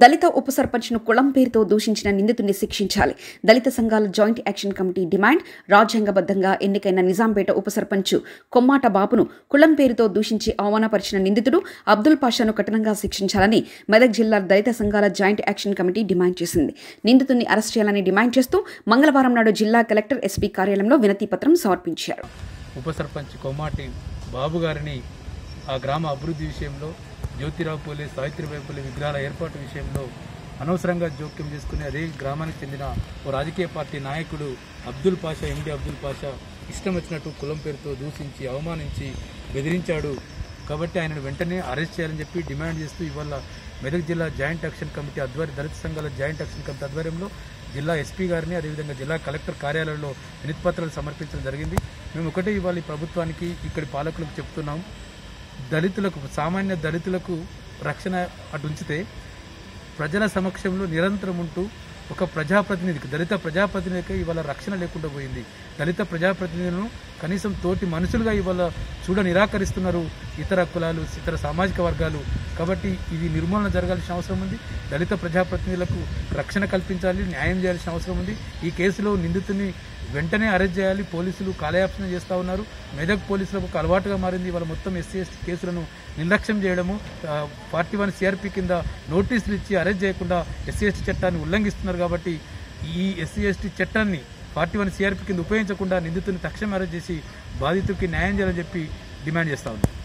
దళిత ఉప సర్పంచ్ను కులం పేరుతో దూషించిన నిందితుడిని శిక్షించాలి దళిత సంఘాల జాయింట్ యాక్షన్ కమిటీ డిమాండ్ రాజ్యాంగబద్ధంగా ఎన్నికైన నిజాంపేట ఉప సర్పంచ్ కొమ్మాట బాపును కులం పేరుతో దూషించి అవమానపరిచిన నిందితుడు అబ్దుల్ పాషాను కఠినంగా శిక్షించాలని మెదక్ జిల్లా దళిత సంఘాల జాయింట్ యాక్షన్ కమిటీ డిమాండ్ చేసింది నిందితుడిని అరెస్ట్ చేయాలని డిమాండ్ చేస్తూ మంగళవారం నాడు జిల్లా కలెక్టర్ ఎస్పీ కార్యాలయంలో వినతి పత్రం సమర్పించారు ఉప సర్పంచ్ కొమ్మాటి బాబు గారిని ఆ గ్రామ అభివృద్ధి విషయంలో జ్యోతిరావు పూలే సావిత్రిబాయి పూలే విగ్రహాల ఏర్పాటు విషయంలో అనవసరంగా జోక్యం చేసుకుని అదే గ్రామానికి చెందిన ఓ రాజకీయ పార్టీ నాయకుడు అబ్దుల్ పాషా ఎండి అబ్దుల్ పాషా ఇష్టం వచ్చినట్టు కులం పేరుతో దూషించి అవమానించి బెదిరించాడు కాబట్టి ఆయనను వెంటనే అరెస్ట్ చేయాలని చెప్పి డిమాండ్ చేస్తూ ఇవాళ మెదక్ జిల్లా జాయింట్ యాక్షన్ కమిటీ ఆధ్వర్య దళిత సంఘాల జాయింట్ యాక్షన్ కమిటీ ఆధ్వర్యంలో జిల్లా ఎస్పీ గారిని అదేవిధంగా జిల్లా కలెక్టర్ కార్యాలయంలో వినతిపత్రాలు సమర్పించడం జరిగింది మేము ఒకటే ఇవాళ ఈ ప్రభుత్వానికి ఇక్కడి పాలకులకు చెప్తున్నాం దళితులకు సామాన్య దళితులకు రక్షణ అటు ఉంచితే ప్రజల సమక్షంలో నిరంతరం ఉంటూ ఒక ప్రజాప్రతినిధికి దళిత ప్రజాప్రతినిధికి ఇవాళ రక్షణ లేకుండా పోయింది దళిత ప్రజాప్రతినిధులను కనీసం తోటి మనుషులుగా ఇవాళ చూడ నిరాకరిస్తున్నారు ఇతర కులాలు ఇతర సామాజిక వర్గాలు కాబట్టి ఇది నిర్మూలన జరగాల్సిన అవసరం ఉంది దళిత ప్రజాప్రతినిధులకు రక్షణ కల్పించాలి న్యాయం చేయాల్సిన అవసరం ఉంది ఈ కేసులో నిందితుని వెంటనే అరెస్ట్ చేయాలి పోలీసులు కాలయాపన చేస్తూ ఉన్నారు మెదక్ పోలీసులకు ఒక అలవాటుగా మారింది వాళ్ళ మొత్తం ఎస్సీ ఎస్టీ కేసులను నిర్లక్ష్యం చేయడము ఫార్టీ వన్ సిఆర్పి కింద నోటీసులు ఇచ్చి అరెస్ట్ చేయకుండా ఎస్సీ ఎస్టీ చట్టాన్ని ఉల్లంఘిస్తున్నారు కాబట్టి ఈ ఎస్సీ ఎస్టీ చట్టాన్ని ఫార్టీ వన్ సిఆర్పి కింద ఉపయోగించకుండా నిందితుని తక్షణం అరెస్ట్ చేసి బాధితుడికి న్యాయం చేయాలని చెప్పి డిమాండ్ చేస్తా ఉన్నాం